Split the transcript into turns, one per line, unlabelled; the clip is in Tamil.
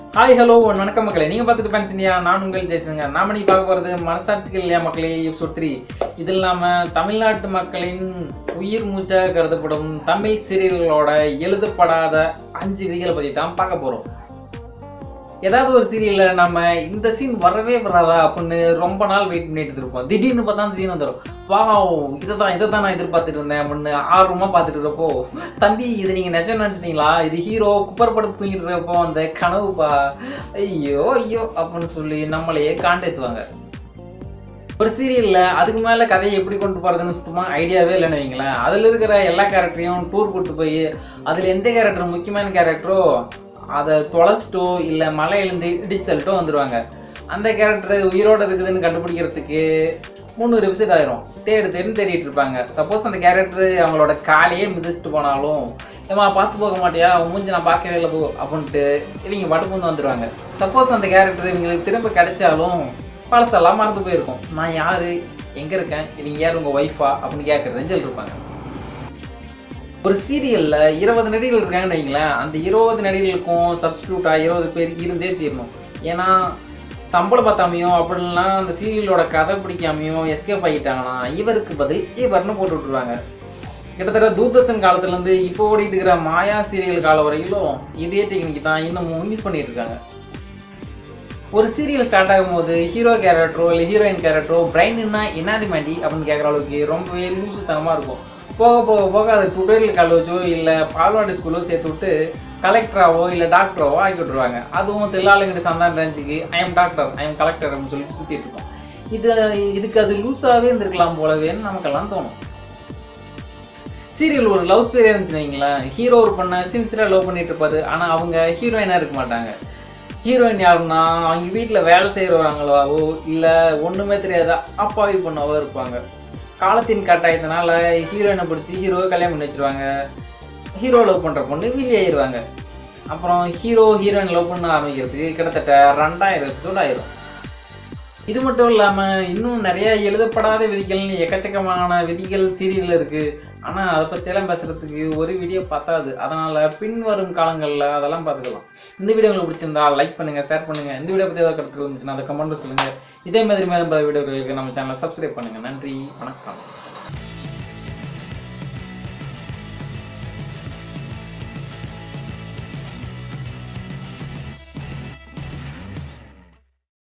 ஹாய் ஹலோ வணக்கம் மக்களே நீங்க பார்த்துட்டு பண்ணியா நான் உங்கள் ஜெய்சங்க நாம நீ பார்க்க போறது மனசாட்சிகள் இல்லையா மக்களே எபிசோட் த்ரீ இது இல்லாம தமிழ்நாட்டு மக்களின் உயிர் மூச்சாக கருதப்படும் தமிழ் சீரியல்களோட எழுதப்படாத அஞ்சு விதிகளை பத்தி தான் பார்க்க போறோம் ஏதாவது ஒரு சீரியல்ல நம்ம இந்த சீன் வரவே வராதா அப்படின்னு ரொம்ப நாள் வெயிட் பண்ணிட்டு இருப்போம் திடீர்னு பார்த்தா அந்த சீன் வந்துடும் வாவ் இதை தான் இதை தான் நான் எதிர்பார்த்துட்டு இருந்தேன் அப்படின்னு ஆர்வமா பார்த்துட்டு இருக்கப்போ தம்பி இது நீங்க நிஜம் நினைச்சிட்டீங்களா இது ஹீரோ குப்பர் படுத்து தூங்கிட்டு இருக்கப்போ அந்த கனவுப்பா ஐயோ ஐயோ அப்படின்னு சொல்லி நம்மளையே காண்டேத்துவாங்க ஒரு சீரியல்ல அதுக்கு மேல கதையை எப்படி கொண்டு போறதுன்னு சுத்தமா ஐடியாவே இல்லைன்னு வைங்களேன் அதுல இருக்கிற எல்லா கேரக்டரையும் டூர் கூட்டு போய் அதுல எந்த கேரக்டர் முக்கியமான கேரக்டரோ அதை தொலைச்சிட்டோ இல்லை மலையிலேருந்து இடிச்சு தள்ளிட்டோ வந்துடுவாங்க அந்த கேரக்டர் உயிரோட இருக்குதுன்னு கண்டுபிடிக்கிறதுக்கு முந்நூறு எபிசோட் ஆயிரும் தேடு தேடி தேடிட்டு இருப்பாங்க சப்போஸ் அந்த கேரக்டர் அவங்களோட காலையே மிதிச்சுட்டு போனாலும் ஏமா பார்த்து போக மாட்டியா உன் மூஞ்சி நான் பார்க்கவே இல்லை போ அப்படின்ட்டு இவங்க படுப்புந்து வந்துடுவாங்க சப்போஸ் அந்த கேரக்டர் இவங்களுக்கு திரும்ப கிடைச்சாலும் பழசெல்லாம் மறந்து போயிருக்கும் நான் யாரு எங்க இருக்கேன் இவங்க யார் உங்க ஒய்ஃபா அப்படின்னு கேட்குற ரேஞ்சில் இருப்பாங்க ஒரு சீரியல்ல இருபது நடிகர்கள் இருக்காங்கன்னு வைங்களேன் அந்த இருபது நடிகர்களுக்கும் சப்ஸ்டியூட்டா இருபது பேர் இருந்தே தீரணும் ஏன்னா சம்பளம் பார்த்தாமையோ அப்படின்னா அந்த சீரியலோட கதை பிடிக்காமையோ எஸ்கேப் ஆகிட்டாங்கன்னா இவருக்கு பதில் இவர்னு போட்டு விட்டுருவாங்க கிட்டத்தட்ட தூதத்தின் காலத்துல இருந்து இப்போ ஓடிட்டு இருக்கிற மாயா சீரியல் காலம் வரையிலும் இதே டெக்னிக் தான் இன்னமும் யூஸ் பண்ணிட்டு இருக்காங்க ஒரு சீரியல் ஸ்டார்ட் ஆகும்போது ஹீரோ கேரக்டரோ இல்லை ஹீரோயின் கேரக்டரோ பிரைன்னா என்னது மாட்டி அப்படின்னு கேட்குற அளவுக்கு ரொம்பவே லூசுத்தனமாக இருக்கும் போக போக போக அது டுட்டோரியல் காலேஜோ இல்லை பால்வாடி ஸ்கூலோ சேர்த்து விட்டு கலெக்டராவோ இல்லை டாக்டராவோ ஆக்கி விட்டுருவாங்க அதுவும் தெல்லாளுங்கிட்ட சந்தான் ரஞ்சிக்கு I am doctor I am collector அப்படின்னு சொல்லிட்டு சுற்றிட்டு இருக்கோம் இது இதுக்கு அது லூஸாகவே இருந்திருக்கலாம் போலவேன்னு நமக்கெல்லாம் தோணும் சீரியல் ஒரு லவ் ஸ்டோரியாக இருந்துச்சு வைங்களேன் ஹீரோ ஒரு பொண்ணை சின்சியராக லவ் பண்ணிட்டு இருப்பாரு ஆனால் அவங்க ஹீரோயினாக இருக்க மாட்டாங்க ஹீரோயின் யாருன்னா அவங்க வீட்டில் வேலை செய்கிறவங்களாவோ இல்லை ஒன்றுமே தெரியாத அப்பாவி பொண்ணாவோ இருப்பாங்க காலத்தின் கட்டாயத்தினால ஹீரோயினை பிடிச்சி ஹீரோவை கல்யாணம் பண்ணி வச்சிருவாங்க ஹீரோ லவ் பண்ணுற பொண்ணு வெளியே ஆயிடுவாங்க அப்புறம் ஹீரோ ஹீரோயின் லவ் பண்ண ஆரம்பிக்கிறதுக்கு கிட்டத்தட்ட ரெண்டாயிரம் எபிசோட் ஆயிரும் இது மட்டும் இல்லாமல் இன்னும் நிறைய எழுதப்படாத விதிகள்னு எக்கச்சக்கமான விதிகள் சீரியல் இருக்கு ஆனால் அதை பற்றியெல்லாம் பேசுறதுக்கு ஒரு வீடியோ பத்தாது அதனால பின்வரும் காலங்களில் அதெல்லாம் பார்த்துக்கலாம் இந்த வீடியோ உங்களுக்கு பிடிச்சிருந்தா லைக் பண்ணுங்க ஷேர் பண்ணுங்க இந்த வீடியோ பற்றி ஏதாவது கருத்து இருந்துச்சுன்னா அதை கமெண்ட் சொல்லுங்க இதே மாதிரி மேலும் பல வீடியோக்களுக்கு நம்ம சேனலை சப்ஸ்கிரைப் பண்ணுங்க நன்றி வணக்கம்